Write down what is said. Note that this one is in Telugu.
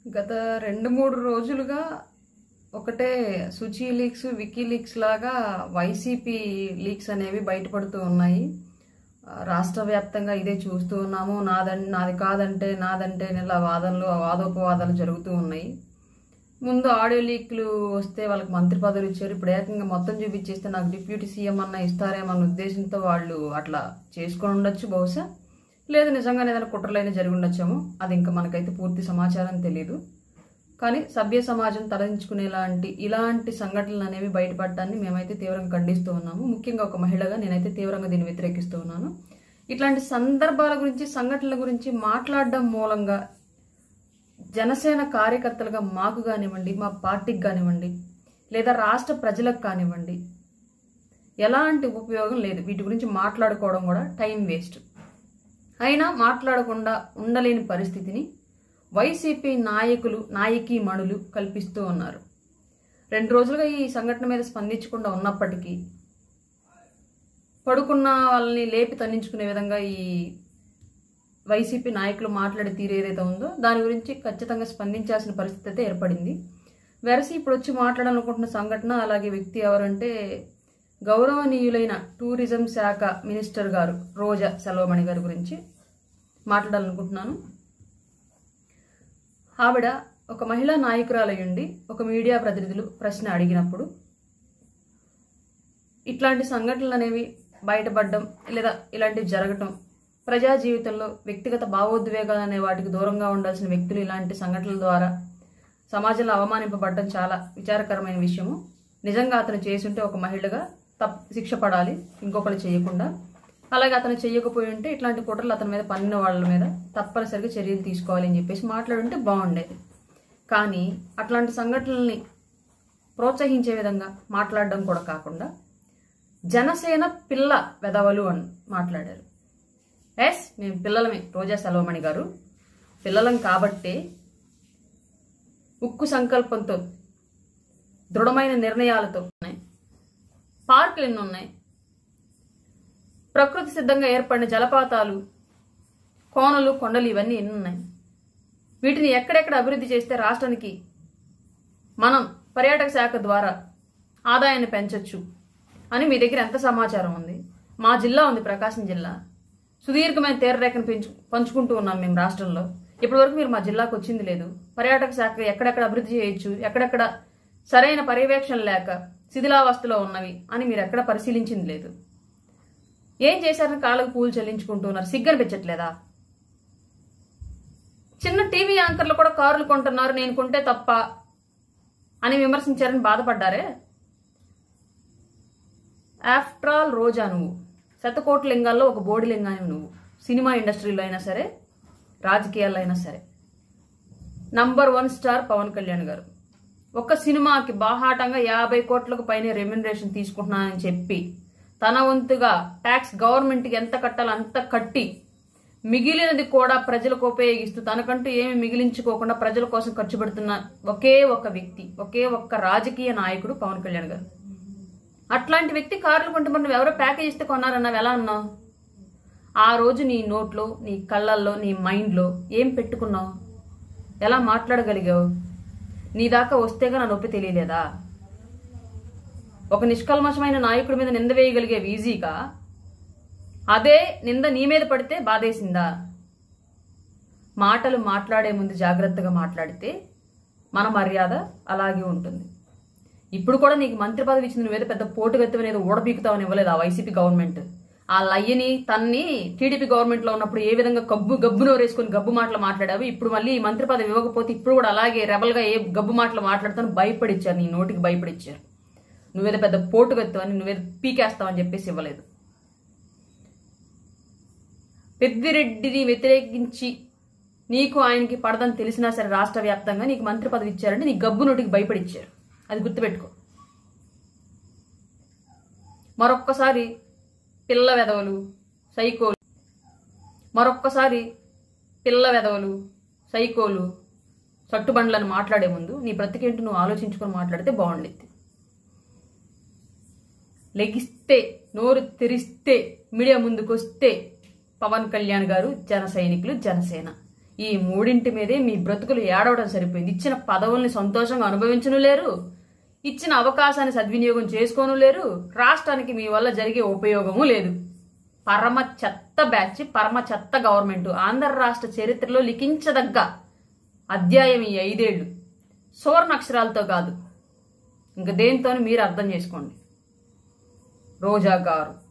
గత రెండు మూడు రోజులుగా ఒకటే సుచి లీక్స్ వికీ లీక్స్ లాగా వైసీపీ లీక్స్ అనేవి బయటపడుతూ ఉన్నాయి ఆ, రాష్ట్ర వ్యాప్తంగా ఇదే చూస్తూ ఉన్నాము నాదం నాది కాదంటే నాదంటే ఇలా వాదనలు వాదోపవాదాలు జరుగుతూ ఉన్నాయి ముందు ఆడియో లీక్లు వస్తే వాళ్ళకి మంత్రి పదవులు ఇచ్చారు ఇప్పుడు ఏకంగా మొత్తం చూపించేస్తే నాకు డిప్యూటీ సీఎం అన్న ఇస్తారేమన్న ఉద్దేశంతో వాళ్ళు అట్లా చేసుకొని ఉండొచ్చు బహుశా లేదు నిజంగానే ఏదైనా కుట్రలైనా జరిగి ఉండొచ్చేమో అది ఇంకా మనకైతే పూర్తి సమాచారం తెలియదు కానీ సభ్య సమాజం తలదించుకునేలాంటి ఇలాంటి సంఘటనలు అనేవి బయటపడడాన్ని మేమైతే తీవ్రంగా ఖండిస్తూ ఉన్నాము ముఖ్యంగా ఒక మహిళగా నేనైతే తీవ్రంగా దీన్ని వ్యతిరేకిస్తూ ఉన్నాను ఇట్లాంటి సందర్భాల గురించి సంఘటనల గురించి మాట్లాడడం మూలంగా జనసేన కార్యకర్తలుగా మాకు కానివ్వండి మా పార్టీకి కానివ్వండి లేదా రాష్ట్ర ప్రజలకు కానివ్వండి ఎలాంటి ఉపయోగం లేదు వీటి గురించి మాట్లాడుకోవడం కూడా టైం వేస్ట్ అయినా మాట్లాడకుండా ఉండలేని పరిస్థితిని వైసీపీ నాయకులు నాయకీ మణులు కల్పిస్తూ ఉన్నారు రెండు రోజులుగా ఈ సంఘటన మీద స్పందించకుండా ఉన్నప్పటికీ పడుకున్న వాళ్ళని లేపి తన్నించుకునే విధంగా ఈ వైసీపీ నాయకులు మాట్లాడే తీరు ఏదైతే ఉందో దాని గురించి ఖచ్చితంగా స్పందించాల్సిన పరిస్థితి అయితే ఏర్పడింది వెరసి ఇప్పుడు వచ్చి మాట్లాడాలనుకుంటున్న సంఘటన అలాగే వ్యక్తి ఎవరంటే గౌరవనీయులైన టూరిజం శాఖ మినిస్టర్ గారు రోజా సెల్వమణి గారి గురించి మాట్లాడాలనుకుంటున్నాను ఆవిడ ఒక మహిళా నాయకురాలయ్యుండి ఒక మీడియా ప్రతినిధులు ప్రశ్న అడిగినప్పుడు ఇట్లాంటి సంఘటనలు అనేవి బయటపడడం లేదా ఇలాంటివి జరగటం ప్రజా జీవితంలో వ్యక్తిగత భావోద్వేగాలు అనే వాటికి దూరంగా ఉండాల్సిన వ్యక్తులు ఇలాంటి సంఘటనల ద్వారా సమాజంలో అవమానింపబడడం చాలా విచారకరమైన విషయము నిజంగా అతను చేసుంటే ఒక మహిళగా తప్ శిక్ష పడాలి ఇంకొకరు చేయకుండా అలాగే అతను చేయకపోయి ఉంటే ఇట్లాంటి కుట్రలు అతని మీద పన్నిన వాళ్ళ మీద తప్పనిసరిగా చర్యలు తీసుకోవాలి అని చెప్పేసి మాట్లాడుంటే బాగుండేది కానీ అట్లాంటి సంఘటనల్ని ప్రోత్సహించే విధంగా మాట్లాడడం కూడా కాకుండా జనసేన పిల్ల వెదవలు అని మాట్లాడారు ఎస్ మేము పిల్లలమే రోజా సెలవమణి గారు పిల్లలం కాబట్టే ఉక్కు సంకల్పంతో దృఢమైన నిర్ణయాలతో ఉన్నాయి పార్కులు ఎన్ని ఉన్నాయి ప్రకృతి సిద్ధంగా ఏర్పడిన జలపాతాలు కోనలు కొండలు ఇవన్నీ ఎన్ని ఉన్నాయి వీటిని ఎక్కడెక్కడ అభివృద్ధి చేస్తే రాష్ట్రానికి మనం పర్యాటక శాఖ ద్వారా ఆదాయాన్ని పెంచొచ్చు అని మీ దగ్గర ఎంత సమాచారం ఉంది మా జిల్లా ఉంది ప్రకాశం జిల్లా సుదీర్ఘమైన తీరరేఖను పెంచు పంచుకుంటూ ఉన్నాం మేము రాష్ట్రంలో ఇప్పటివరకు మీరు మా జిల్లాకు వచ్చింది లేదు పర్యాటక శాఖ ఎక్కడెక్కడ అభివృద్ధి చేయొచ్చు ఎక్కడెక్కడ సరైన పర్యవేక్షణ లేక శిథిలావస్థలో ఉన్నవి అని మీరు ఎక్కడ పరిశీలించింది లేదు ఏం చేశారని కాళ్ళకు పూలు చెల్లించుకుంటూ ఉన్నారు సిగ్గనిపించట్లేదా చిన్న టీవీ యాంకర్లు కూడా కారులు కొంటున్నారు నేను కొంటే తప్ప అని విమర్శించారని బాధపడ్డారే ఆఫ్టర్ ఆల్ రోజా నువ్వు శతకోటి లింగాల్లో ఒక బోడి లింగాన్ని నువ్వు సినిమా ఇండస్ట్రీలో అయినా సరే రాజకీయాల్లో అయినా సరే number one star Pawan Kalyan గారు ఒక సినిమాకి బాహాటంగా యాభై కోట్లకు పైన రెమ్యునరేషన్ తీసుకుంటున్నానని చెప్పి తన వంతుగా ట్యాక్స్ గవర్నమెంట్కి ఎంత కట్టాలో అంత కట్టి మిగిలినది కూడా ప్రజలకు ఉపయోగిస్తూ తనకంటూ ఏమి మిగిలించుకోకుండా ప్రజల కోసం ఖర్చు పెడుతున్న ఒకే ఒక వ్యక్తి ఒకే ఒక్క రాజకీయ నాయకుడు పవన్ కళ్యాణ్ గారు అట్లాంటి వ్యక్తి కార్లు కొంటే మరి నువ్వు ఎవరో ప్యాకేజ్ ఇస్తే కొన్నారన్నావు ఎలా అన్నావు ఆ రోజు నీ నోట్లో నీ కళ్ళల్లో నీ మైండ్లో ఏం పెట్టుకున్నావు ఎలా మాట్లాడగలిగావు నీ దాకా వస్తేగా నా నొప్పి తెలియలేదా ఒక నిష్కల్మషమైన నాయకుడి మీద నింద వేయగలిగే ఈజీగా అదే నింద నీ మీద పడితే బాధేసిందా మాటలు మాట్లాడే ముందు జాగ్రత్తగా మాట్లాడితే మన మర్యాద అలాగే ఉంటుంది ఇప్పుడు కూడా నీకు మంత్రి పదవి ఇచ్చింది నువ్వేదో పెద్ద పోటుగత్తి అనేది ఊడబీకుతావని ఇవ్వలేదు ఆ వైసీపీ గవర్నమెంట్ ఆ లయ్యని తన్ని టీడీపీ గవర్నమెంట్ లో ఉన్నప్పుడు ఏ విధంగా గబ్బు గబ్బు నోరేసుకుని గబ్బు మాటలు మాట్లాడావు ఇప్పుడు మళ్ళీ ఈ మంత్రి పదవి ఇవ్వకపోతే ఇప్పుడు కూడా అలాగే రెబల్ గా ఏ గబ్బు మాటలు మాట్లాడుతాను భయపడిచ్చారు నీ నోటికి భయపడిచ్చారు నువ్వేదో పెద్ద పోటుగత్తావని నువ్వేదో పీకేస్తావని చెప్పేసి ఇవ్వలేదు పెద్దిరెడ్డిని వ్యతిరేకించి నీకు ఆయనకి పడదని తెలిసినా సరే రాష్ట్ర వ్యాప్తంగా నీకు మంత్రి పదవి ఇచ్చారంటే నీ గబ్బు నోటికి భయపడిచ్చారు అది గుర్తుపెట్టుకో మరొక్కసారి పిల్ల వెదవలు సైకోలు మరొక్కసారి పిల్ల వెదవలు సైకోలు సట్టుబండ్లను మాట్లాడే ముందు నీ బ్రతికేంటి నువ్వు ఆలోచించుకొని మాట్లాడితే బాగుండేది లెగిస్తే నోరు తెరిస్తే మీడియా ముందుకు వస్తే పవన్ కళ్యాణ్ గారు జన సైనికులు జనసేన ఈ మూడింటి మీదే మీ బ్రతుకులు ఏడవడం సరిపోయింది ఇచ్చిన పదవుల్ని సంతోషంగా అనుభవించను లేరు ఇచ్చిన అవకాశాన్ని సద్వినియోగం చేసుకోను లేరు రాష్ట్రానికి మీ వల్ల జరిగే ఉపయోగము లేదు పరమ చెత్త బ్యాచ్ పరమ చెత్త గవర్నమెంట్ ఆంధ్ర రాష్ట్ర చరిత్రలో లిఖించదగ్గ అధ్యాయం ఈ ఐదేళ్లు సువర్ణ అక్షరాలతో కాదు ఇంక దేంతో మీరు అర్థం చేసుకోండి రోజా గారు